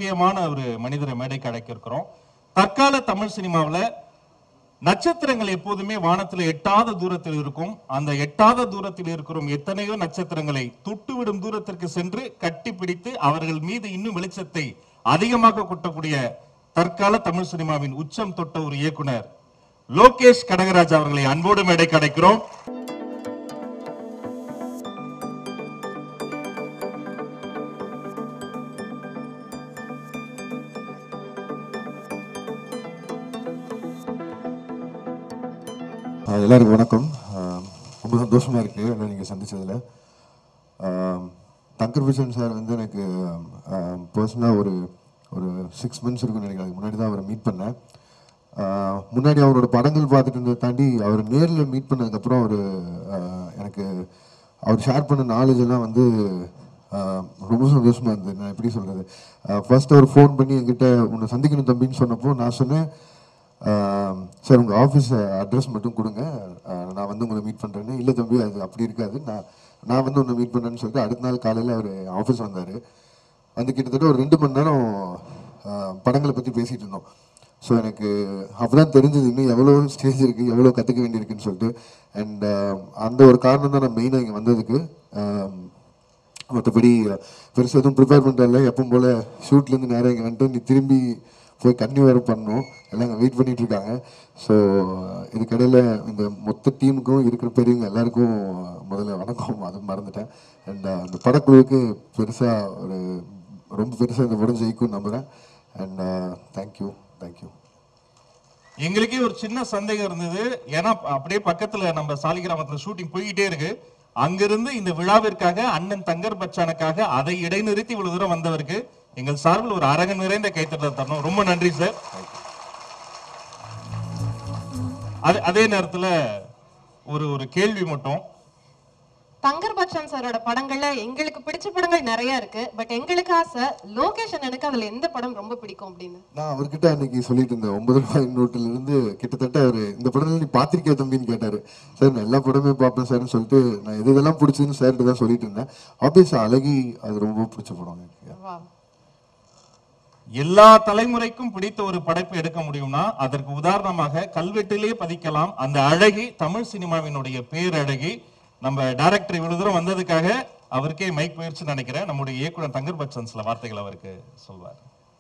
முக்கியமான ஒரு மனிதரை மேடைக்கு அழைக்க இருக்கிறோம் தற்கால தமிழ் சினிமாவுல நட்சத்திரங்கள் எப்போதுமே வானத்துல எட்டாத தூரத்தில் இருக்கும் அந்த எட்டாத தூரத்தில் இருக்கிற எத்தனையோ நட்சத்திரங்களை தொட்டுவிடும் தூரத்திற்கு சென்று கட்டி பிடித்து அவர்கள் மீது இன்னும் வெளிச்சத்தை அதிகமாக கொட்டக்கூடிய தற்கால தமிழ் சினிமாவின் உச்சம் தொட்ட ஒரு இயக்குனர் லோகேஷ் கடகராஜ் அவர்களை அன்போடு மேடைக்கு அழைக்கிறோம் ஆஹ் எல்லாருக்கும் வணக்கம் ஆஹ் ரொம்ப சந்தோஷமா இருக்கு எல்லாம் நீங்க சந்திச்சதுல ஆஹ் தங்கர் பிச்சன் சார் வந்து எனக்கு பர்சனலாக ஒரு ஒரு சிக்ஸ் மந்த்ஸ் இருக்கும்னு நினைக்கிறேன் அதுக்கு முன்னாடி தான் அவரை மீட் பண்ணேன் ஆஹ் முன்னாடி அவரோட படங்கள் பார்த்துட்டு இருந்ததை தாண்டி அவர் நேரில் மீட் பண்ணதுக்கப்புறம் அவர் எனக்கு அவர் ஷேர் பண்ண நாலேஜ் எல்லாம் வந்து ஆஹ் ரொம்ப சந்தோஷமா இருந்தது நான் எப்படி சொல்றது ஃபர்ஸ்ட் அவர் ஃபோன் பண்ணி என்கிட்ட உன்னை சந்திக்கணும் தம்பின்னு சொன்னப்போ நான் சொன்னேன் ஆஹ் சார் உங்கள் ஆஃபீஸ் அட்ரஸ் மட்டும் கொடுங்க ஆஹ் நான் வந்து உங்களை மீட் பண்ணுறேன்னு இல்லை தம்பி அது அப்படி இருக்காது நான் நான் வந்து உன்னை மீட் பண்ணுறேன்னு சொல்லிட்டு அடுத்த நாள் காலையில் அவர் ஆஃபீஸ் வந்தார் வந்து கிட்டத்தட்ட ஒரு ரெண்டு மணி நேரம் ஆஹ் படங்களை பற்றி பேசிகிட்டு இருந்தோம் ஸோ எனக்கு அப்பதான் தெரிஞ்சது இன்னும் எவ்வளோ ஸ்டேஜ் இருக்குது எவ்வளோ கற்றுக்க வேண்டியிருக்குன்னு சொல்லிட்டு அண்ட் அந்த ஒரு காரணம் தான் நான் மெயினாக இங்கே வந்ததுக்கு ஆஹ் மற்றபடி பெருசாக எதுவும் ப்ரிப்பேர் பண்ணுறதில்ல எப்பவும் போல் ஷூட்லேருந்து நேரம் இங்கே வந்துட்டு நீ திரும்பி போய் கண்ணி வேறு பண்ணணும் எல்லாம் இங்கே வெயிட் பண்ணிட்டு இருக்காங்க ஸோ இதுக்கடையில் இந்த மொத்த டீமுக்கும் இருக்கிற பெரியவங்க எல்லாருக்கும் முதல்ல வணக்கம் அது மறந்துட்டேன் அண்ட் அந்த படக்குழுவுக்கு பெருசாக ஒரு ரொம்ப பெருசாக இந்த படம் ஜெயிக்கும் நம்புகிறேன் அண்ட் தேங்க்யூ தேங்க்யூ எங்களுக்கே ஒரு சின்ன சந்தேகம் இருந்தது ஏன்னா அப்படியே பக்கத்துல நம்ம சாலிகிராமத்துல ஷூட்டிங் போய்கிட்டே இருக்கு அங்கிருந்து இந்த விழாவிற்காக அண்ணன் தங்கர் பச்சானுக்காக அதை இடைநிறுத்தி இவ்வளவு தூரம் வந்தவருக்கு எங்கள் சார்பில் ஒரு அரங்க நிறைந்த கைத்தட்டல் தரணும் ரொம்ப நன்றி சார் அது அதே நேரத்துல ஒரு ஒரு கேள்வி மட்டும் தங்கர் பச்சன் சாரோட படங்கள்ல எங்களுக்கு பிடிச்ச படங்கள் நிறைய இருக்கு பட் எங்களுக்கு ஆசை லோகேஷ் அண்ணனுக்கு அதுல எந்த படம் ரொம்ப பிடிக்கும் அப்படின்னு நான் அவர்கிட்ட அன்னைக்கு சொல்லிட்டு இருந்தேன் ஒன்பது ரூபாய் நோட்டுல இருந்து கிட்டத்தட்ட அவரு இந்த படத்துல நீ பாத்திருக்கியா தம்பின்னு கேட்டாரு சார் நான் எல்லா படமே பார்ப்பேன் சார்னு சொல்லிட்டு நான் எது இதெல்லாம் பிடிச்சதுன்னு சார்கிட்ட தான் சொல்லிட்டு இருந்தேன் ஆப்வியஸ் அழகி அது ரொம்ப பிடிச்ச படம் எனக்கு Wow. எல்லா தலைமுறைக்கும் பிடித்த ஒரு படைப்பு எடுக்க முடியும்னா அதற்கு உதாரணமாக கல்வெட்டிலே பதிக்கலாம் அந்த அழகி தமிழ் சினிமாவினுடைய பேரழகி நம்ம டைரக்டர் இவ்வளவு தூரம் வந்ததுக்காக அவருக்கே மைக் போயிருச்சுன்னு நினைக்கிறேன் நம்முடைய இயக்குனர் தங்கர் பச்சன் சில வார்த்தைகள் அவருக்கு சொல்வார்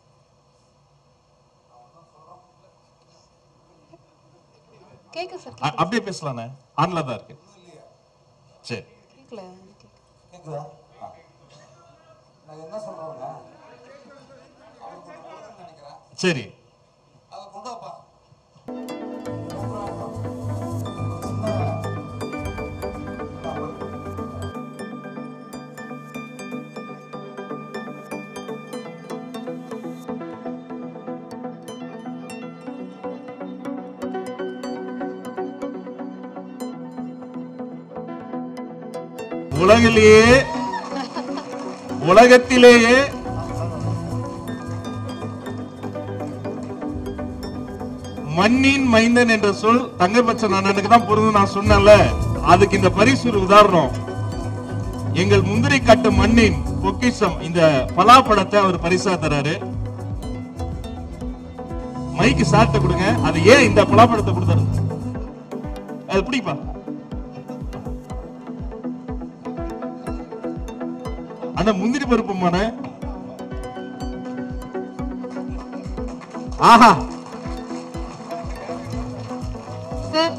கேக்கு சார் அ- அப்படியே பேசலானே ஆன்ல தான் இருக்கு சரி கேக்கல கேக்குதா நான் என்ன சொல்றேங்க சரி அதை கொண்டு வாப்பா உலகிலேயே உலகத்திலேயே மண்ணின் மைந்தன் என்ற சொல் தங்கபட்சன் அண்ணனுக்கு தான் பொருந்தும் நான் சொன்னேன்ல அதுக்கு இந்த பரிசு ஒரு உதாரணம் எங்கள் முந்திரி காட்டு மண்ணின் பொக்கிஷம் இந்த பலாப்பழத்தை அவர் பரிசா தராரு மைக்கு சாப்பிட்டு கொடுங்க அது ஏன் இந்த பலாப்பழத்தை கொடுத்தாரு அது பிடிப்பா அண்ணா முந்திரி பருப்புமான ஆஹா சார்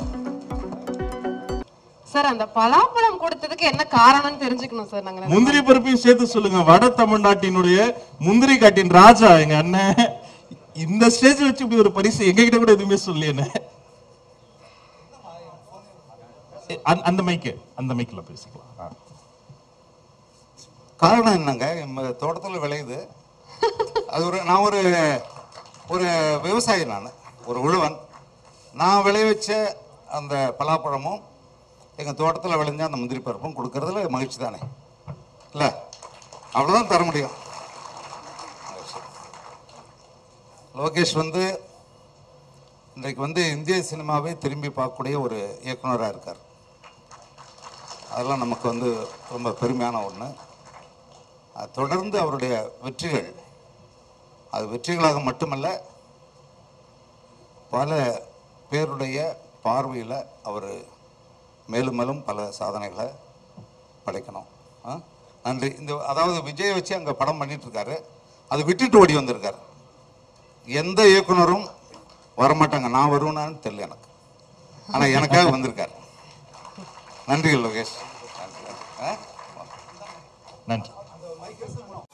சார் அந்த பலாப்பழம் கொடுத்ததுக்கு என்ன காரணம்னு தெரிஞ்சுக்கணும் சார் நாங்க முந்திரி பருப்பையும் சேர்த்து சொல்லுங்க வட தமிழ்நாட்டினுடைய முந்திரி காட்டின் ராஜா எங்க அண்ணன் இந்த ஸ்டேஜ் வச்சு இப்படி ஒரு பரிசு எங்க கிட்ட கூட எதுவுமே சொல்லியேன்னு அந்த மைக்கு அந்த மைக்ல பேசிக்கலாம் ஆ. காரணம் என்னங்க நம்ம தோட்டத்தில் விளையுது அது ஒரு நான் ஒரு ஒரு விவசாயி நான் ஒரு உழுவன் நான் விளைவிச்ச அந்த பலாப்பழமும் எங்கள் தோட்டத்தில் விளைஞ்ச அந்த முந்திரி பருப்பும் கொடுக்கறதுல மகிழ்ச்சி தானே இல்லை அவ்வளோதான் தர முடியும் லோகேஷ் வந்து இன்றைக்கு வந்து இந்திய சினிமாவை திரும்பி பார்க்கக்கூடிய ஒரு இயக்குனராக இருக்கார் அதெல்லாம் நமக்கு வந்து ரொம்ப பெருமையான ஒன்று தொடர்ந்து அவருடைய வெற்றிகள் அது வெற்றிகளாக மட்டுமல்ல பல பேருடைய பார்வையில் அவர் மேலும் மேலும் பல சாதனைகளை படைக்கணும் ஆ? நன்றி இந்த அதாவது விஜய் வச்சு அங்கே படம் பண்ணிட்டு இருக்காரு அது விட்டுட்டு ஓடி வந்திருக்காரு எந்த இயக்குனரும் வரமாட்டாங்க நான் வருவேனான்னு தெரியல எனக்கு ஆனால் எனக்காக வந்திருக்காரு நன்றி லோகேஷ் நன்றி ஆ? நன்றி